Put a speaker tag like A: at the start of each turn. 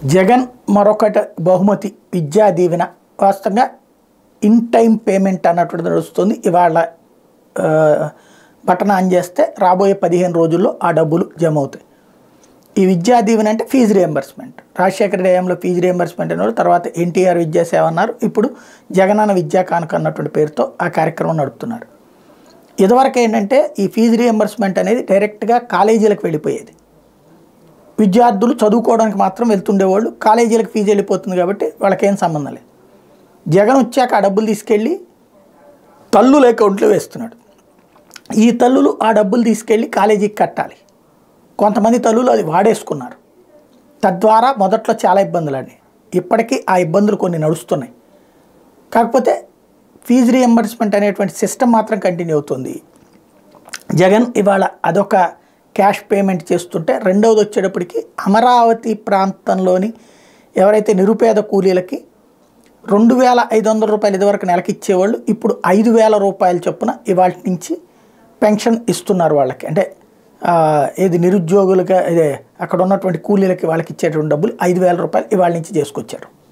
A: జగన్ మరొకటి బహుమతి విద్యా దీవెన వాస్తవంగా ఇన్ టైం పేమెంట్ అన్నటువంటిది నడుస్తుంది ఇవాళ ఆ, బటన్ ఆన్ చేస్తే రాబోయే పదిహేను రోజుల్లో ఆ డబ్బులు జమ అవుతాయి ఈ విద్యా దీవెన అంటే ఫీజు రియంబర్స్మెంట్ రాజశేఖర టైంలో ఫీజు రియంబర్స్మెంట్ అన్నారు తర్వాత ఎన్టీఆర్ విద్యాసేవ అన్నారు ఇప్పుడు జగనన్న విద్యా కానుక అన్నటువంటి పేరుతో ఆ కార్యక్రమం నడుపుతున్నారు ఇదివరకు ఏంటంటే ఈ ఫీజు రియంబర్స్మెంట్ అనేది డైరెక్ట్గా కాలేజీలకు వెళ్ళిపోయేది విద్యార్థులు చదువుకోవడానికి మాత్రం వెళ్తుండేవాళ్ళు కాలేజీలకు ఫీజు వెళ్ళిపోతుంది కాబట్టి వాళ్ళకేం సంబంధం లేదు జగన్ వచ్చాక ఆ డబ్బులు తీసుకెళ్ళి తల్లుల అకౌంట్లో వేస్తున్నాడు ఈ తల్లులు ఆ డబ్బులు తీసుకెళ్ళి కాలేజీకి కట్టాలి కొంతమంది తల్లులు అది వాడేసుకున్నారు తద్వారా మొదట్లో చాలా ఇబ్బందులు అండి ఇప్పటికీ ఆ ఇబ్బందులు కొన్ని నడుస్తున్నాయి కాకపోతే ఫీజు రియంబర్స్మెంట్ అనేటువంటి సిస్టమ్ మాత్రం కంటిన్యూ అవుతుంది జగన్ ఇవాళ అదొక క్యాష్ పేమెంట్ చేస్తుంటే రెండవది వచ్చేటప్పటికి అమరావతి ప్రాంతంలోని ఎవరైతే నిరుపేద కూలీలకి రెండు వేల ఐదు వందల రూపాయలు ఇదివరకు నెలకి ఇచ్చేవాళ్ళు ఇప్పుడు ఐదు వేల రూపాయల చొప్పున ఇవాళ నుంచి పెన్షన్ ఇస్తున్నారు వాళ్ళకి అంటే ఆ, ఏది నిరుద్యోగులుగా ఇదే అక్కడ ఉన్నటువంటి కూలీలకి వాళ్ళకి ఇచ్చేటువంటి డబ్బులు ఐదు వేల రూపాయలు ఇవాళ నుంచి చేసుకొచ్చారు